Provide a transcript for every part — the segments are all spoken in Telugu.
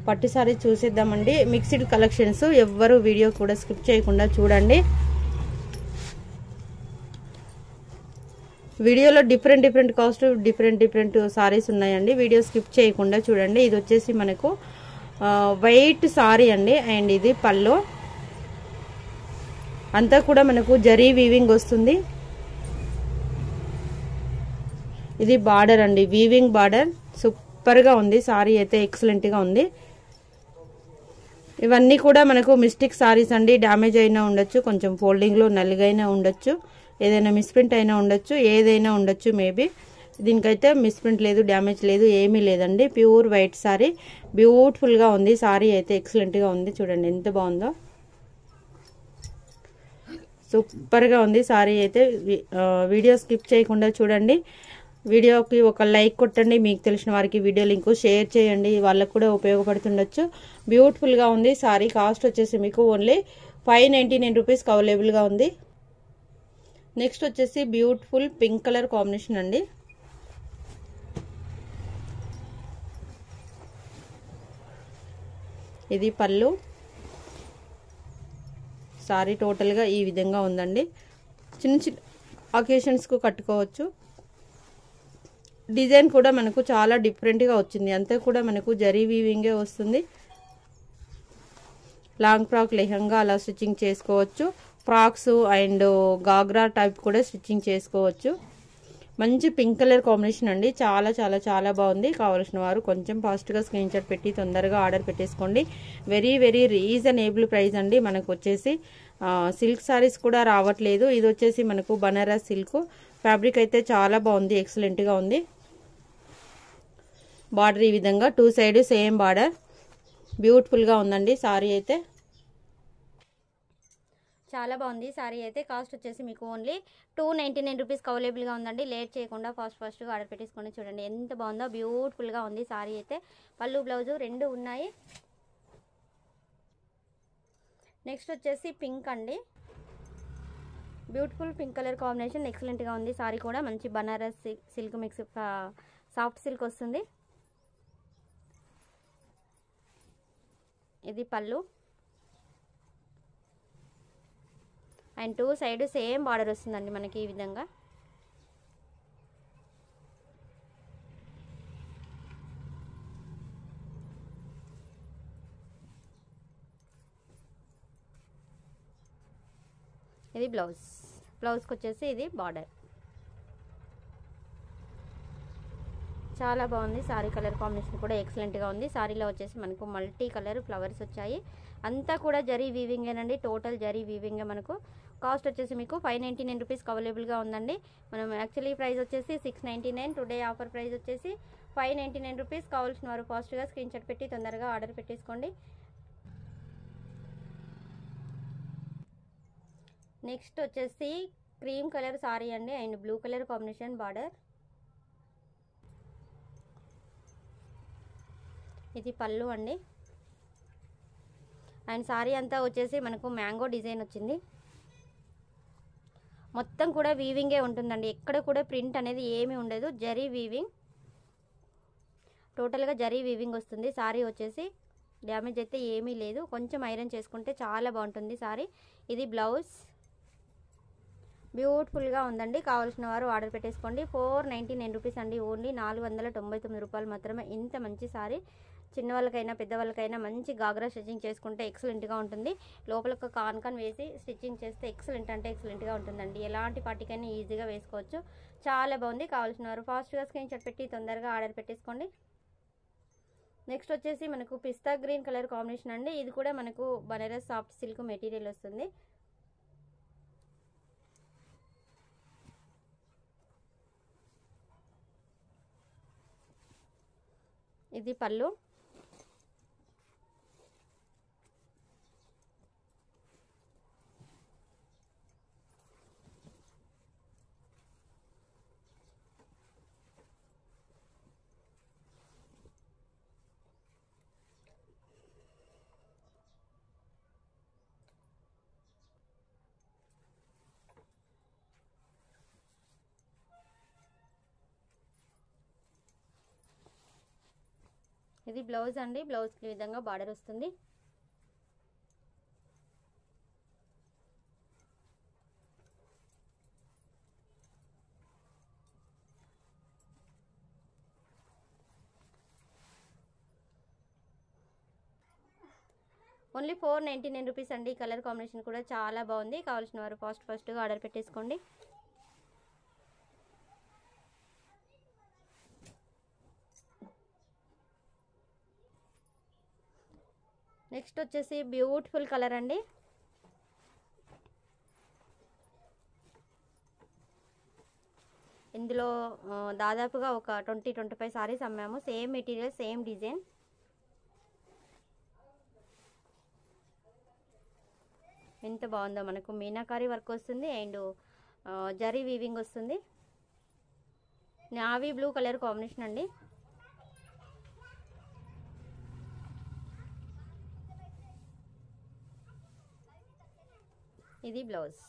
పట్టు సారీ చూసేద్దామండి మిక్స్డ్ కలెక్షన్స్ ఎవ్వరు వీడియో కూడా స్కిప్ చేయకుండా చూడండి వీడియోలో different different cost different different saris ఉన్నాయండి వీడియో స్కిప్ చేయకుండా చూడండి ఇది వచ్చేసి మనకు వైట్ సారీ అండి అండ్ ఇది పల్లో అంతా కూడా మనకు జరీ వీవింగ్ వస్తుంది ఇది బార్డర్ అండి వీవింగ్ బార్డర్ సూపర్గా ఉంది సారీ అయితే ఎక్సలెంట్గా ఉంది ఇవన్నీ కూడా మనకు మిస్టేక్ సారీస్ అండి డ్యామేజ్ అయినా ఉండొచ్చు కొంచెం ఫోల్డింగ్లో నలిగైనా ఉండొచ్చు ఏదైనా మిస్ప్రింట్ అయినా ఉండొచ్చు ఏదైనా ఉండొచ్చు మేబీ దీనికైతే మిస్ప్రింట్ లేదు డ్యామేజ్ లేదు ఏమీ లేదండి ప్యూర్ వైట్ సారీ బ్యూటిఫుల్గా ఉంది సారీ అయితే ఎక్సలెంట్గా ఉంది చూడండి ఎంత బాగుందో సూపర్గా ఉంది సారీ అయితే వీడియో స్కిప్ చేయకుండా చూడండి వీడియోకి ఒక లైక్ కొట్టండి మీకు తెలిసిన వారికి వీడియో లింక్ షేర్ చేయండి వాళ్ళకు కూడా ఉపయోగపడుతుండొచ్చు బ్యూటిఫుల్గా ఉంది సారీ కాస్ట్ వచ్చేసి మీకు ఓన్లీ ఫైవ్ నైంటీ నైన్ రూపీస్కి అవైలబుల్గా ఉంది నెక్స్ట్ వచ్చేసి బ్యూటిఫుల్ పింక్ కలర్ కాంబినేషన్ అండి ఇది పళ్ళు సారీ టోటల్గా ఈ విధంగా ఉందండి చిన్న చిన్న అకేషన్స్కు కట్టుకోవచ్చు డిజైన్ కూడా మనకు చాలా డిఫరెంట్గా వచ్చింది అంతా కూడా మనకు జరీ వీవింగే వస్తుంది లాంగ్ ఫ్రాక్ లెహంగా అలా స్టిచ్చింగ్ చేసుకోవచ్చు ఫ్రాక్స్ అండ్ గాగ్రా టైప్ కూడా స్టిచ్చింగ్ చేసుకోవచ్చు మంచి పింక్ కలర్ కాంబినేషన్ అండి చాలా చాలా చాలా బాగుంది కావాల్సిన వారు కొంచెం ఫాస్ట్గా స్క్రీన్ షాట్ పెట్టి తొందరగా ఆర్డర్ పెట్టేసుకోండి వెరీ వెరీ రీజనబుల్ ప్రైస్ అండి మనకు వచ్చేసి సిల్క్ సారీస్ కూడా రావట్లేదు ఇది వచ్చేసి మనకు బనారస్ సిల్క్ ఫ్యాబ్రిక్ అయితే చాలా బాగుంది ఎక్సలెంట్గా ఉంది బార్డర్ ఈ విధంగా టూ సైడ్ సేమ్ బార్డర్ బ్యూటిఫుల్గా ఉందండి సారీ అయితే చాలా బాగుంది సారీ అయితే కాస్ట్ వచ్చేసి మీకు ఓన్లీ టూ నైంటీ నైన్ రూపీస్కి అవైలబుల్గా ఉందండి లేట్ చేయకుండా ఫాస్ట్ ఫాస్ట్గా ఆర్డర్ పెట్టేసుకోండి చూడండి ఎంత బాగుందో బ్యూటిఫుల్గా ఉంది సారీ అయితే పళ్ళు బ్లౌజు రెండు ఉన్నాయి నెక్స్ట్ వచ్చేసి పింక్ అండి బ్యూటిఫుల్ పింక్ కలర్ కాంబినేషన్ ఎక్సలెంట్గా ఉంది సారీ కూడా మంచి Banaras silk mix soft silk వస్తుంది ఇది pallu and two side same border వస్తుందండి మనకి ఈ విధంగా ఇది బ్లౌజ్ బ్లౌజ్కి వచ్చేసి ఇది బార్డర్ చాలా బాగుంది సారీ కలర్ కాంబినేషన్ కూడా ఎక్సలెంట్గా ఉంది సారీలో వచ్చేసి మనకు మల్టీ కలర్ ఫ్లవర్స్ వచ్చాయి అంతా కూడా జరీ వీవింగేనండి టోటల్ జరీ వీవింగే మనకు కాస్ట్ వచ్చేసి మీకు ఫైవ్ నైంటీ నైన్ రూపీస్కి అవైలబుల్గా ఉందండి మనం యాక్చువల్లీ ప్రైస్ వచ్చేసి six ninety nine today offer price వచ్చేసి ఫైవ్ నైంటీ నైన్ రూపీస్ కావాల్సిన వారు ఫాస్ట్గా స్క్రీన్ షాట్ పెట్టి తొందరగా ఆర్డర్ పెట్టేసుకోండి నెక్స్ట్ వచ్చేసి క్రీమ్ కలర్ సారీ అండి and blue colour combination border ఇది పళ్ళు అండి అండ్ సారీ అంతా వచ్చేసి మనకు మ్యాంగో డిజైన్ వచ్చింది మొత్తం కూడా వీవింగే ఉంటుందండి ఎక్కడ కూడా ప్రింట్ అనేది ఏమీ ఉండదు జరీ వీవింగ్ టోటల్గా జరీ వీవింగ్ వస్తుంది సారీ వచ్చేసి డ్యామేజ్ అయితే ఏమీ లేదు కొంచెం ఐరన్ చేసుకుంటే చాలా బాగుంటుంది సారీ ఇది బ్లౌజ్ బ్యూటిఫుల్గా ఉందండి కావాల్సిన వారు ఆర్డర్ పెట్టేసుకోండి ఫోర్ నైంటీ నైన్ రూపీస్ అండి ఓన్లీ నాలుగు వందల తొంభై తొమ్మిది రూపాయలు మాత్రమే ఇంత మంచి సారీ చిన్నవాళ్ళకైనా పెద్దవాళ్ళకైనా మంచి గాగ్రా స్టిచ్చింగ్ చేసుకుంటే ఎక్సలెంట్గా ఉంటుంది లోపల ఒక కాన్కాన్ వేసి స్టిచ్చింగ్ చేస్తే ఎక్సలెంట్ అంటే ఎక్సలెంట్గా ఉంటుందండి ఎలాంటి పార్టీకైనా ఈజీగా వేసుకోవచ్చు చాలా బాగుంది కావాల్సిన వారు ఫాస్ట్గా స్క్రీన్ షాట్ పెట్టి తొందరగా ఆర్డర్ పెట్టేసుకోండి నెక్స్ట్ వచ్చేసి మనకు పిస్తా గ్రీన్ కలర్ కాంబినేషన్ అండి ఇది కూడా మనకు బనారస్ సాఫ్ట్ సిల్క్ మెటీరియల్ వస్తుంది ఇది పళ్ళు ఇది బ్లౌజ్ అండి బ్లౌజ్కి ఈ విధంగా బార్డర్ వస్తుంది only four ninety nine rupees అండి ఈ కలర్ కాంబినేషన్ కూడా చాలా బాగుంది కావాల్సిన వారు ఫాస్ట్ ఫాస్ట్గా ఆర్డర్ పెట్టేసుకోండి నెక్స్ట్ వచ్చేసి బ్యూటిఫుల్ కలర్ అండి ఇందులో ఆ, దాదాపుగా ఒక ట్వంటీ ట్వంటీ ఫైవ్ సారీస్ అమ్మాము సేమ్ మెటీరియల్ సేమ్ డిజైన్ ఎంత బాగుందో మనకు మీనాకారి వర్క్ వస్తుంది అండ్ జరీ వీవింగ్ వస్తుంది నావీ బ్లూ కలర్ కాంబినేషన్ అండి ఇది బ్లౌజ్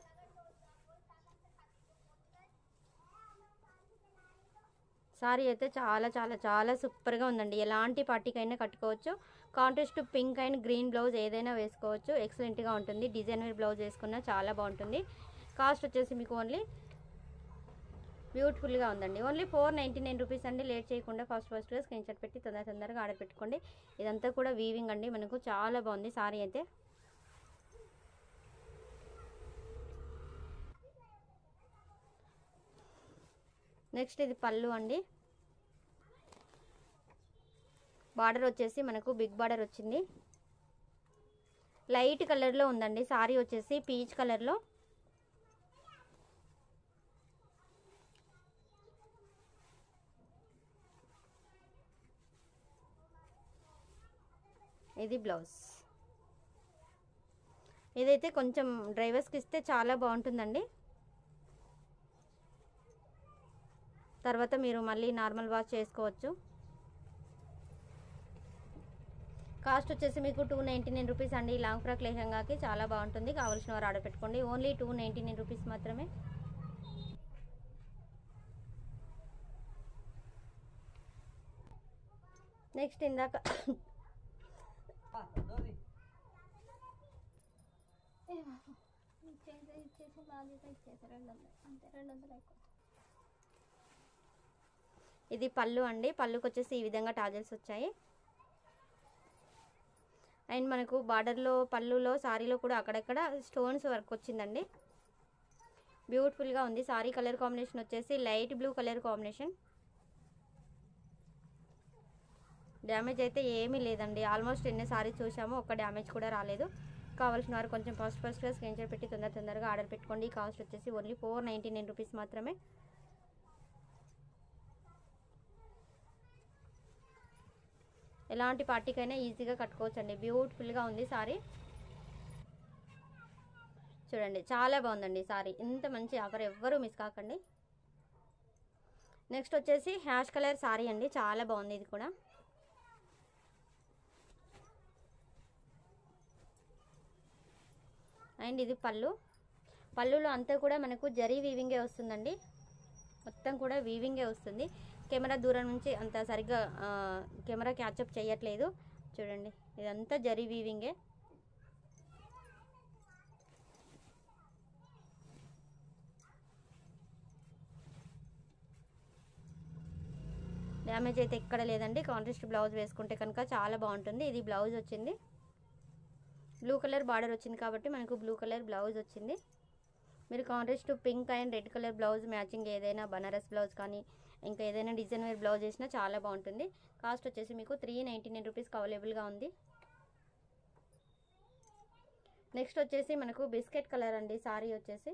సారీ అయితే చాలా చాలా చాలా సూపర్గా ఉందండి ఎలాంటి పార్టీకైనా కట్టుకోవచ్చు contrast pink and green blouse ఏదైనా వేసుకోవచ్చు ఎక్సలెంట్గా ఉంటుంది డిజైన్ వేర్ బ్లౌజ్ వేసుకున్నా చాలా బాగుంటుంది కాస్ట్ వచ్చేసి మీకు ఓన్లీ బ్యూటిఫుల్గా ఉందండి only four ninety nine rupees అండి లేట్ చేయకుండా ఫాస్ట్ ఫాస్ట్గా స్క్రీన్ షాట్ పెట్టి తొందర తొందరగా ఆర్డర్ పెట్టుకోండి ఇదంతా కూడా వీవింగ్ అండి మనకు చాలా బాగుంది సారీ అయితే నెక్స్ట్ ఇది పళ్ళు అండి బార్డర్ వచ్చేసి మనకు బిగ్ బార్డర్ వచ్చింది లైట్ కలర్లో ఉందండి సారీ వచ్చేసి పీచ్ కలర్లో ఇది బ్లౌజ్ ఇదైతే కొంచెం డ్రైవర్స్కి ఇస్తే చాలా బాగుంటుందండి తర్వాత మీరు మళ్ళీ నార్మల్ వాష్ చేసుకోవచ్చు కాస్ట్ వచ్చేసి మీకు టూ నైంటీ నైన్ రూపీస్ అండి ఈ లాంగ్ ఫ్రాక్ లెహంగాకి చాలా బాగుంటుంది కావాల్సిన వారు ఆర్డర్ పెట్టుకోండి only two ninety nine rupees మాత్రమే నెక్స్ట్ ఇందాక ఇచ్చేసి ఇచ్చేసి బాధ్యత ఇచ్చేసి రెండు వందలు అంతే రెండు వందలు ఎక్కువ ఇది పళ్ళు అండి పళ్ళుకి వచ్చేసి ఈ విధంగా టాజల్స్ వచ్చాయి అండ్ మనకు బార్డర్లో పళ్ళులో సారీలో కూడా అక్కడక్కడ స్టోన్స్ వర్క్ వచ్చిందండి బ్యూటిఫుల్గా ఉంది సారీ కలర్ కాంబినేషన్ వచ్చేసి light blue colour combination damage అయితే ఏమీ లేదండి ఆల్మోస్ట్ ఎన్ని సారీ చూసాము ఒక్క డ్యామేజ్ కూడా రాలేదు కావాల్సిన వారు కొంచెం ఫస్ట్ ఫస్ట్గా స్క్రీన్ షాట్ పెట్టి తొందర తొందరగా ఆర్డర్ పెట్టుకోండి కాస్ట్ వచ్చేసి only four ninety nine rupees మాత్రమే ఎలాంటి పార్టీకైనా ఈజీగా కట్టుకోవచ్చు అండి బ్యూటిఫుల్గా ఉంది సారీ చూడండి చాలా బాగుందండి సారీ ఇంత మంచి ఆఫర్ ఎవ్వరూ మిస్ కాకండి నెక్స్ట్ వచ్చేసి హ్యాష్ కలర్ సారీ అండి చాలా బాగుంది ఇది కూడా అండ్ ఇది పళ్ళు పళ్ళులో అంతా కూడా మనకు జరీ వీవింగే వస్తుందండి మొత్తం కూడా వీవింగే వస్తుంది కెమెరా దూరం నుంచి అంత సరిగ్గా ఆ, కెమెరా క్యాచప్ చేయట్లేదు చూడండి ఇదంతా జరీ వీవింగే డ్యామేజ్ అయితే ఎక్కడ లేదండి కాంట్రాస్ట్ బ్లౌజ్ వేసుకుంటే కనుక చాలా బాగుంటుంది ఇది బ్లౌజ్ వచ్చింది బ్లూ కలర్ బార్డర్ వచ్చింది కాబట్టి మనకు బ్లూ కలర్ బ్లౌజ్ వచ్చింది మీరు contrast pink and red colour blouse matching ఏదైనా బనారస్ బ్లౌజ్ కానీ ఇంకా ఏదైనా డిజైన్ వేర్ బ్లౌజ్ వేసినా చాలా బాగుంటుంది కాస్ట్ వచ్చేసి మీకు త్రీ నైంటీ నైన్ రూపీస్కి అవైలబుల్గా ఉంది నెక్స్ట్ వచ్చేసి మనకు బిస్కెట్ కలర్ అండి సారీ వచ్చేసి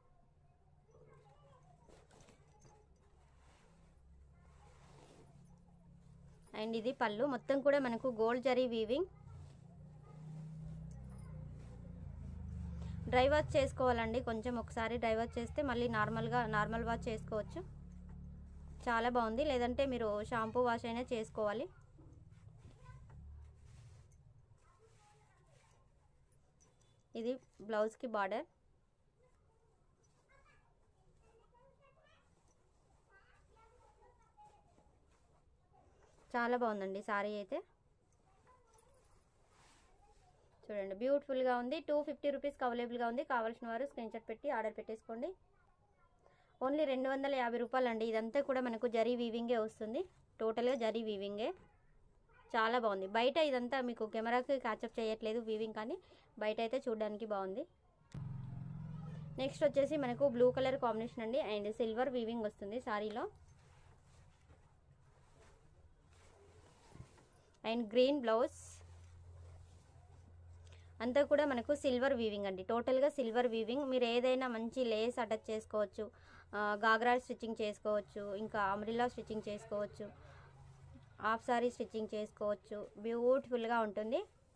అండ్ ఇది పళ్ళు మొత్తం కూడా మనకు gold zari weaving dry wash చేసుకోవాలండి కొంచెం ఒకసారి డ్రై వాష్ చేస్తే మళ్ళీ నార్మల్గా నార్మల్ వాష్ చేసుకోవచ్చు చాలా బాగుంది లేదంటే మీరు షాంపూ వాష్ అయినా చేసుకోవాలి ఇది బ్లౌజ్కి బార్డర్ చాలా బాగుందండి సారీ అయితే చూడండి బ్యూటిఫుల్గా ఉంది టూ ఫిఫ్టీ రూపీస్కి అవైలబుల్గా ఉంది కావాల్సిన వారు స్క్రీన్ షాట్ పెట్టి ఆర్డర్ పెట్టేసుకోండి ఓన్లీ రెండు వందల యాభై రూపాయలు అండి ఇదంతా కూడా మనకు జరీ వీవింగే వస్తుంది టోటల్గా జరీ వీవింగే చాలా బాగుంది బయట ఇదంతా మీకు కెమెరాకి క్యాచప్ చేయట్లేదు వీవింగ్ కానీ బయట అయితే చూడడానికి బాగుంది నెక్స్ట్ వచ్చేసి మనకు బ్లూ కలర్ కాంబినేషన్ అండి అండ్ సిల్వర్ వీవింగ్ వస్తుంది సారీలో అండ్ గ్రీన్ బ్లౌజ్ అంతా కూడా మనకు సిల్వర్ వీవింగ్ అండి టోటల్గా సిల్వర్ వీవింగ్ మీరు ఏదైనా మంచి లేస్ అటాచ్ చేసుకోవచ్చు ఆ, గాగ్రా స్టిచ్చింగ్ చేసుకోవచ్చు ఇంకా అమ్రిలా స్టిచ్చింగ్ చేసుకోవచ్చు హాఫ్ సారీ స్టిచ్చింగ్ చేసుకోవచ్చు బ్యూటిఫుల్గా ఉంటుంది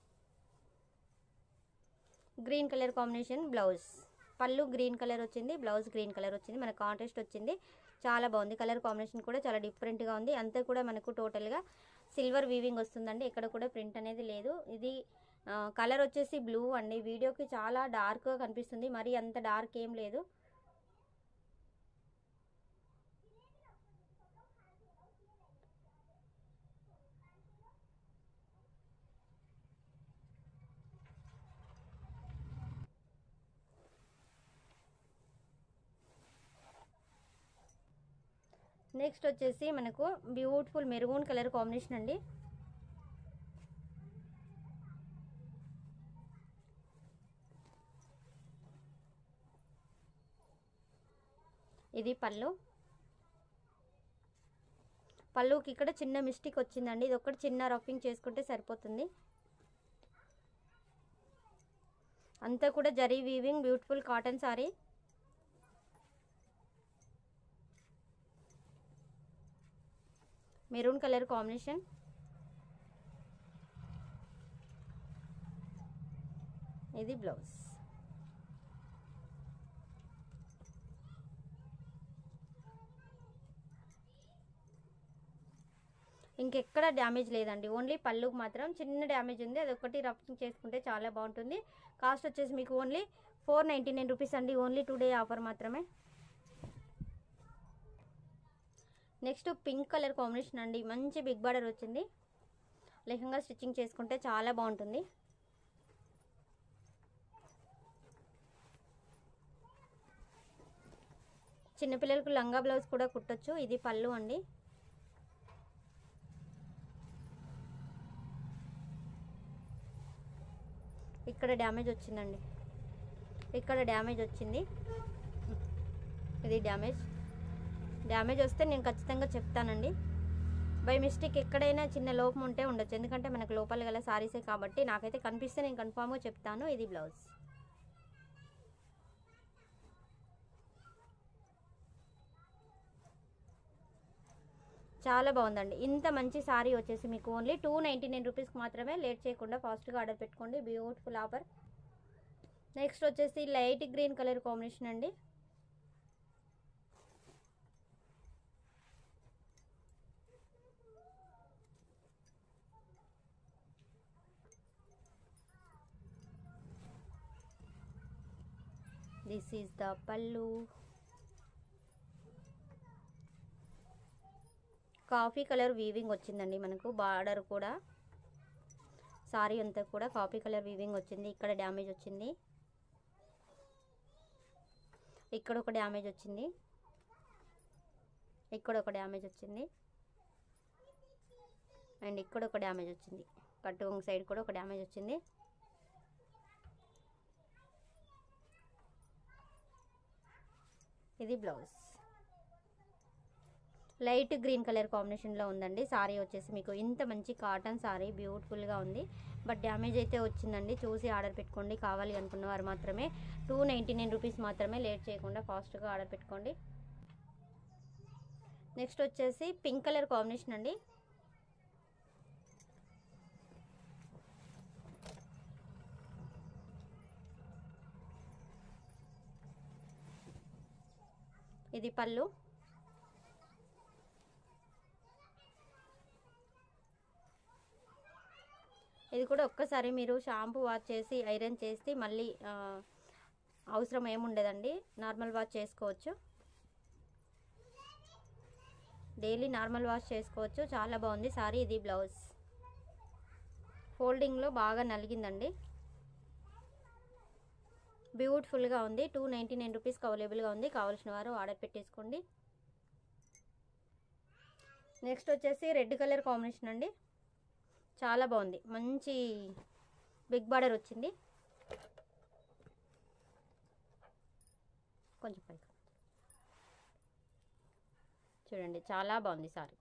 green colour combination blouse pallu green colour వచ్చింది బ్లౌజ్ గ్రీన్ కలర్ వచ్చింది మన కాంట్రాస్ట్ వచ్చింది చాలా బాగుంది కలర్ కాంబినేషన్ కూడా చాలా డిఫరెంట్గా ఉంది అంతా కూడా మనకు టోటల్గా సిల్వర్ వీవింగ్ వస్తుందండి ఎక్కడ కూడా ప్రింట్ అనేది లేదు ఇది కలర్ వచ్చేసి బ్లూ అండి వీడియోకి చాలా డార్క్గా కనిపిస్తుంది మరి అంత డార్క్ ఏం లేదు నెక్స్ట్ వచ్చేసి మనకు బ్యూటిఫుల్ మెరూన్ కలర్ కాంబినేషన్ అండి ఇది పళ్ళు పళ్ళుకి ఇక్కడ చిన్న మిస్టేక్ వచ్చిందండి ఇది ఒకటి చిన్న రఫింగ్ చేసుకుంటే సరిపోతుంది అంతా కూడా zari weaving beautiful cotton sari maroon colour combination ఇది బ్లౌజ్ ఇంకెక్కడ డ్యామేజ్ లేదండి ఓన్లీ పళ్ళుకు మాత్రం చిన్న డ్యామేజ్ ఉంది అది ఒకటి రఫింగ్ చేసుకుంటే చాలా బాగుంటుంది కాస్ట్ వచ్చేసి మీకు only four ninety nine rupees అండి ఓన్లీ టూ డే ఆఫర్ మాత్రమే నెక్స్ట్ పింక్ కలర్ కాంబినేషన్ అండి మంచి బిగ్ బార్డర్ వచ్చింది లెహంగా స్టిచ్చింగ్ చేసుకుంటే చాలా బాగుంటుంది చిన్నపిల్లలకు లంగా బ్లౌజ్ కూడా కుట్టొచ్చు ఇది పళ్ళు అండి ఇక్కడ డ్యామేజ్ వచ్చిందండి ఇక్కడ డ్యామేజ్ వచ్చింది ఇది డ్యామేజ్ డ్యామేజ్ వస్తే నేను ఖచ్చితంగా చెప్తానండి బై మిస్టేక్ ఎక్కడైనా చిన్న లోపం ఉంటే ఉండొచ్చు ఎందుకంటే మనకు లోపల గల సారీసే కాబట్టి నాకైతే కనిపిస్తే నేను కన్ఫామ్గా చెప్తాను ఇది బ్లౌజ్ చాలా బాగుందండి ఇంత మంచి సారీ వచ్చేసి మీకు ఓన్లీ టూ నైంటీ నైన్ రూపీస్కి మాత్రమే లేట్ చేయకుండా ఫాస్ట్గా ఆర్డర్ పెట్టుకోండి బ్యూటిఫుల్ ఆఫర్ నెక్స్ట్ వచ్చేసి లైట్ గ్రీన్ కలర్ కాంబినేషన్ అండి this is the pallu coffee colour weaving వచ్చిందండి మనకు బార్డర్ కూడా సారీ అంతా కూడా కాఫీ కలర్ వీవింగ్ వచ్చింది ఇక్కడ డ్యామేజ్ వచ్చింది ఇక్కడ ఒక డ్యామేజ్ వచ్చింది ఇక్కడ ఒక డ్యామేజ్ వచ్చింది అండ్ ఇక్కడ ఒక డ్యామేజ్ వచ్చింది కట్టు సైడ్ కూడా ఒక డ్యామేజ్ వచ్చింది ఇది బ్లౌజ్ లైట్ గ్రీన్ కలర్ కాంబినేషన్లో ఉందండి సారీ వచ్చేసి మీకు ఇంత మంచి కాటన్ సారీ బ్యూటిఫుల్గా ఉంది బట్ డ్యామేజ్ అయితే వచ్చిందండి చూసి ఆర్డర్ పెట్టుకోండి కావాలి అనుకున్న వారు మాత్రమే టూ నైంటీ నైన్ రూపీస్ మాత్రమే లేట్ చేయకుండా ఫాస్ట్గా ఆర్డర్ పెట్టుకోండి నెక్స్ట్ వచ్చేసి పింక్ కలర్ కాంబినేషన్ అండి ఇది పళ్ళు ఇది కూడా ఒక్కసారి మీరు షాంపూ వాష్ చేసి ఐరన్ చేసి మళ్ళీ ఆ, అవసరం ఏముండదండి నార్మల్ వాష్ చేసుకోవచ్చు డైలీ నార్మల్ వాష్ చేసుకోవచ్చు చాలా బాగుంది సారీ ఇది బ్లౌజ్ ఫోల్డింగ్లో బాగా నలిగిందండి బ్యూటిఫుల్గా ఉంది టూ నైంటీ నైన్ రూపీస్కి అవైలబుల్గా ఉంది కావాల్సిన వారు ఆర్డర్ పెట్టేసుకోండి నెక్స్ట్ వచ్చేసి రెడ్ కలర్ కాంబినేషన్ అండి చాలా బాగుంది మంచి బిగ్ బార్డర్ వచ్చింది కొంచెం పైకి చూడండి చాలా బాగుంది సారీ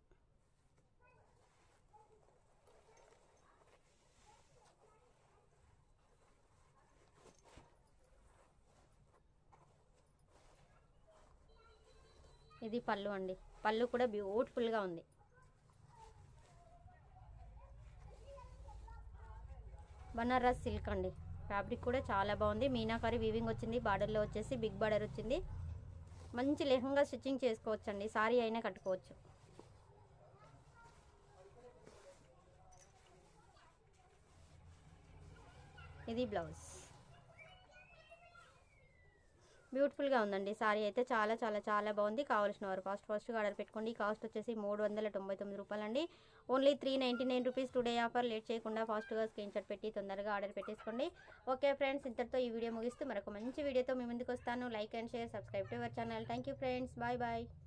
ఇది పళ్ళు అండి పళ్ళు కూడా బ్యూటిఫుల్గా ఉంది బనారస్ సిల్క్ అండి ఫ్యాబ్రిక్ కూడా చాలా బాగుంది మీనాకారి వీవింగ్ వచ్చింది బార్డర్లో వచ్చేసి బిగ్ బార్డర్ వచ్చింది మంచి లెహంగా స్టిచ్చింగ్ చేసుకోవచ్చు అండి సారీ అయినా కట్టుకోవచ్చు ఇది బ్లౌజ్ బ్యూటిఫుల్గా ఉందండి సారీ అయితే చాలా చాలా చాలా బాగుంది కావాల్సిన వారు ఫాస్ట్ ఫాస్ట్గా ఆర్డర్ పెట్టుకోండి కాస్ట్ వచ్చేసి మూడు వందల తొంభై తొమ్మిది రూపాయలండి only three ninety nine rupees today offer late చేయకుండా ఫాస్ట్గా స్క్రీన్ షాట్ పెట్టి తొందరగా ఆర్డర్ పెట్టేసుకోండి ఓకే ఫ్రెండ్స్ ఇంతటితో ఈ వీడియో ముగిస్తూ మరొక మంచి వీడియోతో మీ ముందుకు వస్తాను like and share subscribe to our channel thank you friends bye bye